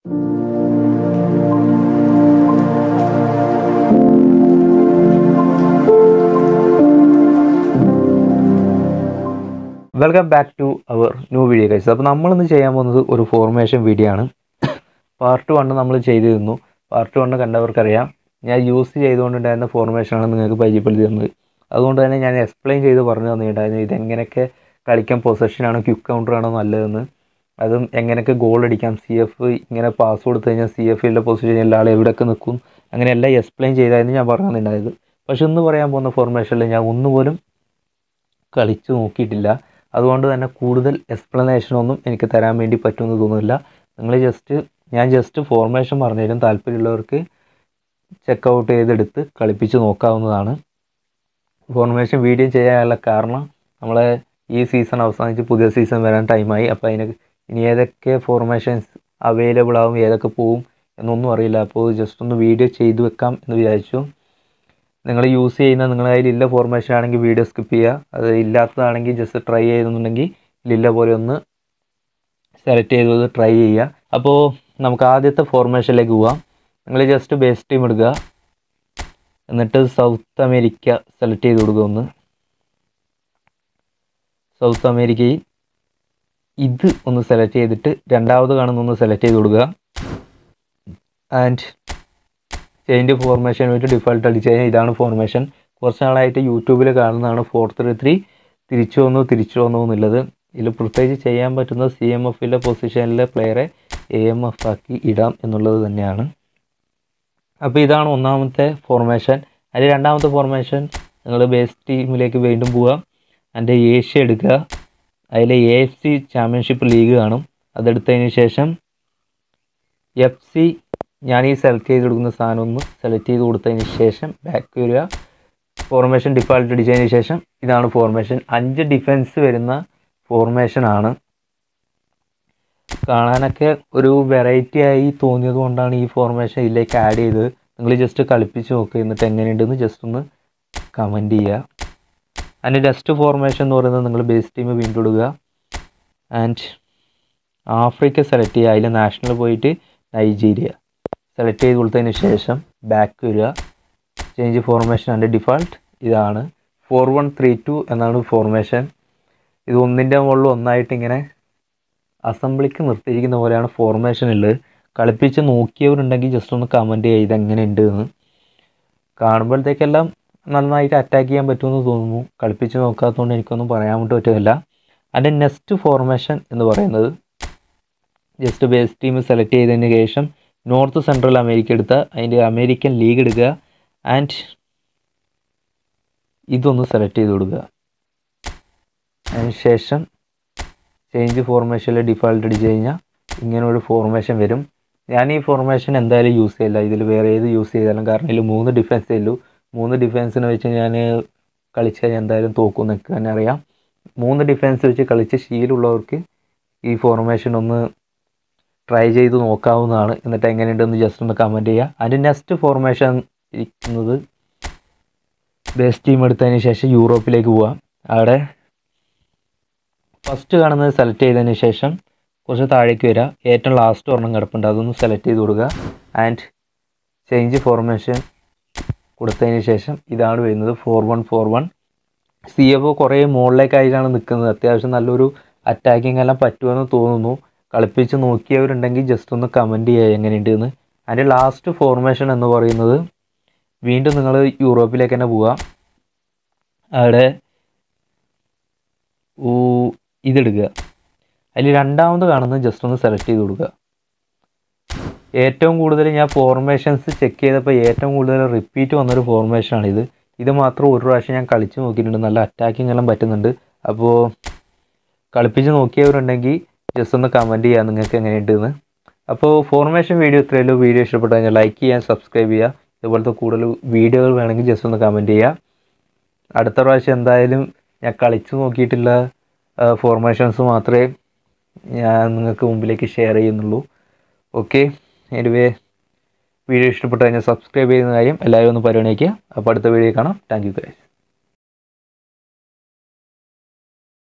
welcome back to our new video guys അപ്പോൾ നമ്മളിന്ന് ചെയ്യാൻ പോകുന്നത് ഒരു ഫോർമേഷൻ വീഡിയോ ആണ് പാർട്ട് വണ്ണ് നമ്മൾ ചെയ്തിരുന്നു പാർട്ട് വണ്ണ് കണ്ടവർക്കറിയാം ഞാൻ യൂസ് ചെയ്തുകൊണ്ടുണ്ടായിരുന്ന ഫോർമേഷനാണ് നിങ്ങൾക്ക് പരിചയപ്പെടുത്തി തന്നത് അതുകൊണ്ട് തന്നെ ഞാൻ എക്സ്പ്ലെയിൻ ചെയ്ത് പറഞ്ഞു തന്നിട്ടുണ്ടായിരുന്നു ഇതെങ്ങനെയൊക്കെ കളിക്കാൻ പൊസിഷനാണ് ക്യുക്ക് കൗണ്ടറാണോ നല്ലതെന്ന് അതും എങ്ങനെയൊക്കെ ഗോൾ അടിക്കാം സി എഫ് ഇങ്ങനെ പാസ് കൊടുത്തു കഴിഞ്ഞാൽ സി എഫിൻ്റെ പൊസിഷനിൽ എല്ലാ ആൾ എവിടെയൊക്കെ നിൽക്കും അങ്ങനെ എല്ലാം എക്സ്പ്ലെയിൻ ചെയ്തായിരുന്നു ഞാൻ പറഞ്ഞു തന്നിട്ടുണ്ടായത് പക്ഷെ ഇന്ന് പറയാൻ പോകുന്ന ഫോർമേഷനിൽ ഞാൻ ഒന്നുപോലും കളിച്ചു നോക്കിയിട്ടില്ല അതുകൊണ്ട് തന്നെ കൂടുതൽ എക്സ്പ്ലനേഷൻ ഒന്നും എനിക്ക് തരാൻ വേണ്ടി പറ്റുമെന്ന് തോന്നുന്നില്ല നിങ്ങൾ ജസ്റ്റ് ഞാൻ ജസ്റ്റ് ഫോർമേഷൻ പറഞ്ഞുതരും താല്പര്യമുള്ളവർക്ക് ചെക്ക് ഔട്ട് ചെയ്തെടുത്ത് കളിപ്പിച്ച് നോക്കാവുന്നതാണ് ഫോർമേഷൻ വീഡിയോ ചെയ്യാനുള്ള കാരണം നമ്മളെ ഈ സീസൺ അവസാനിച്ച് പുതിയ സീസൺ വരാൻ ടൈമായി അപ്പോൾ അതിന് ഇനി ഏതൊക്കെ ഫോർമേഷൻസ് അവൈലബിൾ ആവും ഏതൊക്കെ പോവും എന്നൊന്നും അറിയില്ല അപ്പോൾ ജസ്റ്റ് ഒന്ന് വീഡിയോ ചെയ്തു വെക്കാം എന്ന് വിചാരിച്ചു നിങ്ങൾ യൂസ് ചെയ്യുന്ന നിങ്ങളുടെ കയ്യിൽ ഇല്ല ഫോർമേഷൻ ആണെങ്കിൽ വീഡിയോ സ്കിപ്പ് ചെയ്യുക അത് ഇല്ലാത്തതാണെങ്കിൽ ജസ്റ്റ് ട്രൈ ചെയ്യുന്നുണ്ടെങ്കിൽ ഇല്ല പോലെ ഒന്ന് സെലക്ട് ചെയ്തത് ട്രൈ ചെയ്യുക അപ്പോൾ നമുക്ക് ആദ്യത്തെ ഫോർമേഷനിലേക്ക് പോവാം നിങ്ങൾ ജസ്റ്റ് ബേസ് ടീം എടുക്കുക എന്നിട്ട് സൗത്ത് അമേരിക്ക സെലക്ട് ചെയ്ത് കൊടുക്കുക ഒന്ന് സൗത്ത് അമേരിക്കയിൽ ഇത് ഒന്ന് സെലക്ട് ചെയ്തിട്ട് രണ്ടാമത് കാണുന്ന ഒന്ന് സെലക്ട് ചെയ്ത് കൊടുക്കുക ആൻഡ് ചേഞ്ച് ഫോർമേഷൻ വേണ്ടി ഡിഫോൾട്ട് അടിച്ച് കഴിഞ്ഞാൽ ഇതാണ് ഫോർമേഷൻ കുറച്ച് നാളായിട്ട് യൂട്യൂബിൽ കാണുന്നതാണ് ഫോർ ത്രീ ത്രീ തിരിച്ചു വന്നു തിരിച്ചു വന്നു എന്നുള്ളത് ഇതിൽ പ്രത്യേകിച്ച് ചെയ്യാൻ പറ്റുന്ന സി എം എഫിലെ പൊസിഷനിലെ പ്ലെയറെ എ എം എഫ് ആക്കി ഇടാം എന്നുള്ളത് തന്നെയാണ് അപ്പോൾ ഇതാണ് ഒന്നാമത്തെ ഫോർമേഷൻ അതിൽ രണ്ടാമത്തെ ഫോർമേഷൻ നിങ്ങൾ ബേസ് ടീമിലേക്ക് വീണ്ടും പോവുക അതിൻ്റെ ഏഷ്യ എടുക്കുക അതിൽ A F C championship league കാണും അതെടുത്തതിന് ശേഷം എഫ് സി ഞാൻ ഈ സെലക്ട് ചെയ്ത് കൊടുക്കുന്ന സാധനം ഒന്ന് സെലക്ട് ചെയ്ത് കൊടുത്തതിന് ശേഷം ബാക്ക് വരിക ഫോർമേഷൻ ഡിഫാൾട്ട് അടിച്ചതിന് ശേഷം ഇതാണ് ഫോർമേഷൻ അഞ്ച് ഡിഫൻസ് വരുന്ന ഫോർമേഷൻ ആണ് കാണാനൊക്കെ ഒരു വെറൈറ്റി ആയി തോന്നിയത് കൊണ്ടാണ് ഈ ഫോർമേഷൻ ഇതിലേക്ക് ആഡ് ചെയ്തത് നിങ്ങൾ ജസ്റ്റ് കളിപ്പിച്ച് നോക്കുക എന്നിട്ട് എങ്ങനെയുണ്ടെന്ന് ജസ്റ്റ് ഒന്ന് കമൻറ്റ് ചെയ്യുക അതിൻ്റെ നെക്സ്റ്റ് ഫോർമേഷൻ എന്ന് പറയുന്നത് നിങ്ങൾ ബേസ് ടീം വീണ്ടും ഇടുക ആൻഡ് ആഫ്രിക്ക സെലക്ട് ചെയ്യുക അതിൽ നാഷണൽ പോയിട്ട് നൈജീരിയ സെലക്ട് ചെയ്ത് കൊടുത്തതിന് ശേഷം ബാക്ക് വരിക ചേഞ്ച് ഫോർമേഷൻ അതിൻ്റെ ഡിഫാൾട്ട് ഇതാണ് ഫോർ വൺ ത്രീ ടു എന്നാണ് ഫോർമേഷൻ ഇത് ഒന്നിൻ്റെ മുകളിൽ ഒന്നായിട്ട് ഇങ്ങനെ അസംബ്ലിക്ക് നിർത്തിയിരിക്കുന്ന പോലെയാണ് ഫോർമേഷൻ ഉള്ളത് കളിപ്പിച്ച് നോക്കിയവരുണ്ടെങ്കിൽ ജസ്റ്റ് ഒന്ന് കമൻറ്റ് ചെയ്യുക ഇതെങ്ങനെയുണ്ട് എന്ന് കാണുമ്പോഴത്തേക്കെല്ലാം നന്നായിട്ട് അറ്റാക്ക് ചെയ്യാൻ പറ്റുമെന്ന് തോന്നുന്നു കളിപ്പിച്ച് നോക്കാത്തതുകൊണ്ട് എനിക്കൊന്നും പറയാൻ വേണ്ടി പറ്റുന്നില്ല അതിൻ്റെ നെക്സ്റ്റ് ഫോർമേഷൻ എന്ന് പറയുന്നത് ജസ്റ്റ് ബേസ് ടീം സെലക്ട് ചെയ്തതിന് ശേഷം നോർത്ത് സെൻട്രൽ അമേരിക്ക എടുത്ത അതിൻ്റെ അമേരിക്കൻ ലീഗ് എടുക്കുക ആൻഡ് ഇതൊന്ന് സെലക്ട് ചെയ്ത് കൊടുക്കുക അതിന് ശേഷം ചേഞ്ച് ഫോർമേഷനിൽ ഡിഫാൾട്ട് അടിച്ച് കഴിഞ്ഞാൽ ഇങ്ങനെ ഒരു ഫോർമേഷൻ വരും ഞാൻ ഈ ഫോർമേഷൻ എന്തായാലും യൂസ് ചെയ്യില്ല ഇതിൽ വേറെ ഏത് യൂസ് ചെയ്താലും കാരണം ഇതിൽ മൂന്ന് ഡിഫൻസേ ഉള്ളൂ മൂന്ന് ഡിഫൻസിനെ വെച്ച് ഞാൻ കളിച്ചാൽ ഞാൻ എന്തായാലും തോക്കും എനിക്ക് തന്നെ അറിയാം മൂന്ന് ഡിഫൻസ് വെച്ച് കളിച്ച് ശീലമുള്ളവർക്ക് ഈ ഫോർമേഷൻ ഒന്ന് ട്രൈ ചെയ്ത് നോക്കാവുന്നതാണ് എന്നിട്ട് എങ്ങനെയുണ്ടെന്ന് ജസ്റ്റ് ഒന്ന് കമൻറ്റ് ചെയ്യുക അതിൻ്റെ നെക്സ്റ്റ് ഫോർമേഷൻ ഇരിക്കുന്നത് ബേസ് ടീം എടുത്തതിന് ശേഷം യൂറോപ്പിലേക്ക് പോവാം അവിടെ ഫസ്റ്റ് കാണുന്നത് സെലക്ട് ചെയ്തതിന് ശേഷം കുറച്ച് താഴേക്ക് വരിക ഏറ്റവും ലാസ്റ്റ് ഒരെണ്ണം കിടപ്പുണ്ട് അതൊന്ന് സെലക്ട് ചെയ്ത് കൊടുക്കുക ആൻഡ് ചേഞ്ച് ഫോർമേഷൻ കൊടുത്തതിന് ശേഷം ഇതാണ് വരുന്നത് four one four one C F O കുറേ മുകളിലേക്കായിട്ടാണ് നിൽക്കുന്നത് അത്യാവശ്യം നല്ലൊരു അറ്റാക്കിംഗ് എല്ലാം പറ്റുമെന്ന് തോന്നുന്നു കളിപ്പിച്ച് നോക്കിയവരുണ്ടെങ്കിൽ ജസ്റ്റ് ഒന്ന് കമൻറ്റ് ചെയ്യുക എങ്ങനെയുണ്ട് എന്ന് അതിൻ്റെ ലാസ്റ്റ് ഫോർമേഷൻ എന്ന് പറയുന്നത് വീണ്ടും നിങ്ങൾ യൂറോപ്പിലേക്ക് തന്നെ പോവുക അവിടെ ഇതെടുക്കുക അതിൽ രണ്ടാമത് കാണുന്നത് ജസ്റ്റ് ഒന്ന് സെലക്ട് ചെയ്ത് കൊടുക്കുക ഏറ്റവും കൂടുതൽ ഞാൻ ഫോർമേഷൻസ് ചെക്ക് ചെയ്തപ്പോൾ ഏറ്റവും കൂടുതൽ റിപ്പീറ്റ് വന്നൊരു ഫോർമേഷനാണിത് ഇത് മാത്രം ഒരു പ്രാവശ്യം ഞാൻ കളിച്ച് നോക്കിയിട്ടുണ്ട് നല്ല അറ്റാക്കിംഗ് എല്ലാം പറ്റുന്നുണ്ട് അപ്പോൾ കളിപ്പിച്ച് നോക്കിയവരുണ്ടെങ്കിൽ ജസ്റ്റ് ഒന്ന് കമൻറ്റ് ചെയ്യുക നിങ്ങൾക്ക് എങ്ങനെയുണ്ടെന്ന് അപ്പോൾ ഫോർമേഷൻ വീഡിയോ ഇത്രയല്ലോ വീഡിയോ ഇഷ്ടപ്പെട്ടു കഴിഞ്ഞാൽ ലൈക്ക് ചെയ്യാൻ സബ്സ്ക്രൈബ് ചെയ്യുക ഇതുപോലത്തെ കൂടുതൽ വീഡിയോകൾ വേണമെങ്കിൽ ജസ്റ്റ് ഒന്ന് കമൻറ്റ് ചെയ്യുക അടുത്ത പ്രാവശ്യം എന്തായാലും ഞാൻ കളിച്ച് നോക്കിയിട്ടുള്ള ഫോർമേഷൻസ് മാത്രമേ ഞാൻ നിങ്ങൾക്ക് മുമ്പിലേക്ക് ഷെയർ ചെയ്യുന്നുള്ളൂ ഓക്കെ എനിവേ വീഡിയോ ഇഷ്ടപ്പെട്ടു കഴിഞ്ഞാൽ സബ്സ്ക്രൈബ് ചെയ്യുന്ന കാര്യം എല്ലാവരും ഒന്ന് പരിഗണിക്കുക അപ്പോൾ അടുത്ത വീഡിയോ കാണാം താങ്ക് യു ഗൈസ്